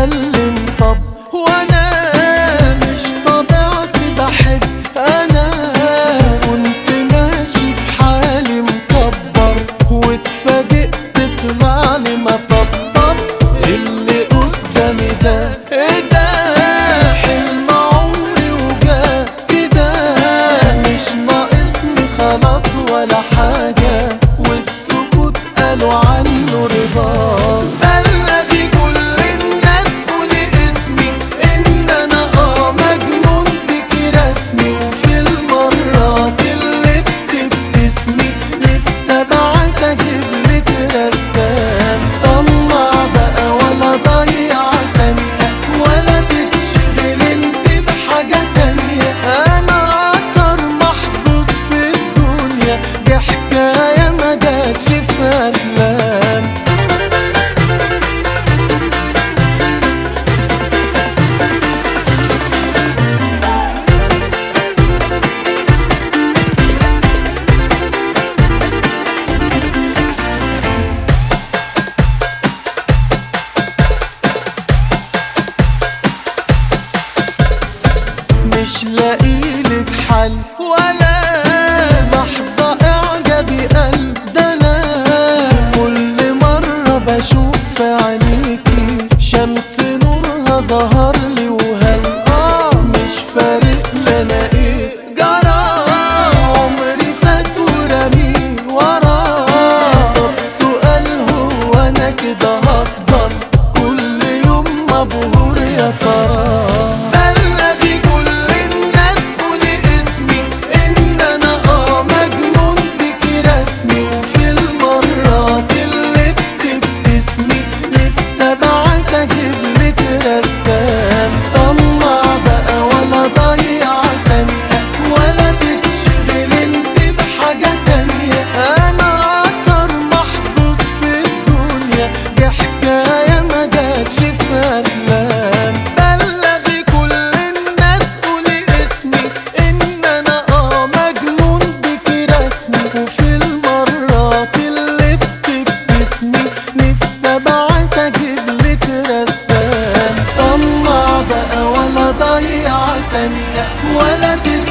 اتكلم طب وانا مش طبيعتي بحب انا كنت ماشي في حالي مكبر واتفاجئت طلع لي مطبطب اللي قدامي ده ايه ده حلم عمري وجا كده مش ناقصني خلاص ولا حاجة والسكوت قالوا عنه رضا بلغي كل الناس قولي اسمي ان انا اه مجنون بك رسمي وفي المرات اللي بتبتسمي نفسي ابعت اجيب لك رسام طلع بقى ولا ضيع ثانية ولا تتشغل انت بحاجة تانية انا اكتر محظوظ في الدنيا دي حكاية ما جاتش في افلام مش لاقيلك حل ولا لحظة اعجبي قلب ده انا كل مرة بشوف في عينيكي شمس نورها ظهر لي وهل اه مش فارق لنا ايه جرى عمري فات ورمي وراه طب سؤال هو انا كده هفضل كل يوم مبهور يا ترى بلغي كل الناس قولي اسمي ان انا اه مجنون بك رسمي وفي المرات اللي بتبتسمي نفسي ابعت اجيب لك رسام طلع بقى ولا ضيع ثانية ولا تتشغل انت بحاجة تانية انا اكتر محظوظ في الدنيا دي حكاية ما جاتش في افلام بلغي كل الناس قولي اسمي ان انا اه مجنون بك رسمي وفي المرات اللي بتبتسمي نفسي ابعت اجيب لك رسام طلع بقى ولا ضيع ثانية ولا تتشغل